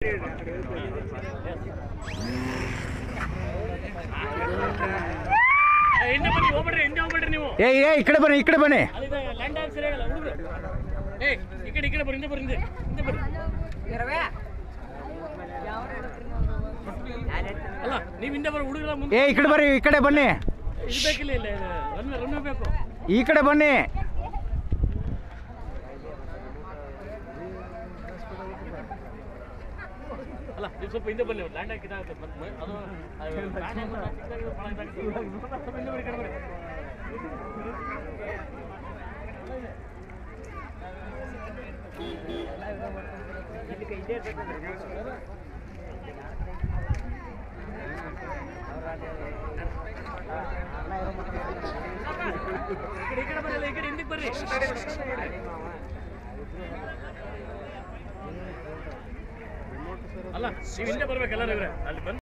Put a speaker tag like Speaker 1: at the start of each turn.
Speaker 1: ಹಿಂದೆ ಬನ್ನಿ ಹೋಗ್ಬೇಡ್ರಿ ಹಿಂದೆ ಹೋಗ್ಬೇಡ್ರಿ ನೀವು
Speaker 2: ಏ ಏ ಈ ಕಡೆ ಬನ್ನಿ ಈ ಕಡೆ ಬನ್ನಿ
Speaker 1: ಅಲ್ಲಿದೆ ಲ್ಯಾಂಡ್ ಆಗಿ ಸರಿಯಾಗಲ್ಲ ಹುಡುಗ್ರು ಏ ಈ ಕಡೆ ಈ ಕಡೆ ಬರ್ರಿ ಹಿಂದೆ ಬರ್ರಿ ಹಿಂದೆ ಹಿಂದೆ ಬರ್ರಿ ಅಲ್ಲ ನೀವು ಹಿಂದೆ ಬರ್ರಿ ಹುಡುಗರ ಮುಂದೆ
Speaker 2: ಏ ಈ ಕಡೆ ಬರ್ರಿ ಈ ಕಡೆ ಬನ್ನಿ
Speaker 1: ಇದು ಬೇಕಿಲ್ಲ ಇಲ್ಲ ರನ್ ರನ್ ಬೇಕು
Speaker 2: ಈ ಕಡೆ ಬನ್ನಿ
Speaker 1: ಅಲ್ಲ ನೀವು ಸ್ವಲ್ಪ ಹಿಂದೆ ಬನ್ನಿ ಲ್ಯಾಂಡ್ ಹಾಕಿ ಇದಾಗುತ್ತೆ ಮತ್ತೆ ಮ- ಅದು ಅದು ಲ್ಯಾಂಡ್ ಹಾಕಿ ಚಿಕ್ಕದಾಗಿರೋದು ಭಾಳ ಇದಾಗುತ್ತೆ. ಸ್ವಲ್ಪ ಹಿಂದೆ ಬರ್ರಿ ಈ ಕಡೆ ಬರ್ರಿ ಈ ಕಡೆ ಈ ಕಡೆ ಬರ್ರಿ ಅಲ್ಲ, ಈ ಕಡೆ ಹಿಂದಕ್ಕೆ ಬರ್ರಿ ಅಲ್ಲ ನೀವು ಹಿಂದೆ ಬರ್ಬೇಕಲ್ಲ ಅಲ್ಲಿ ಬಂದು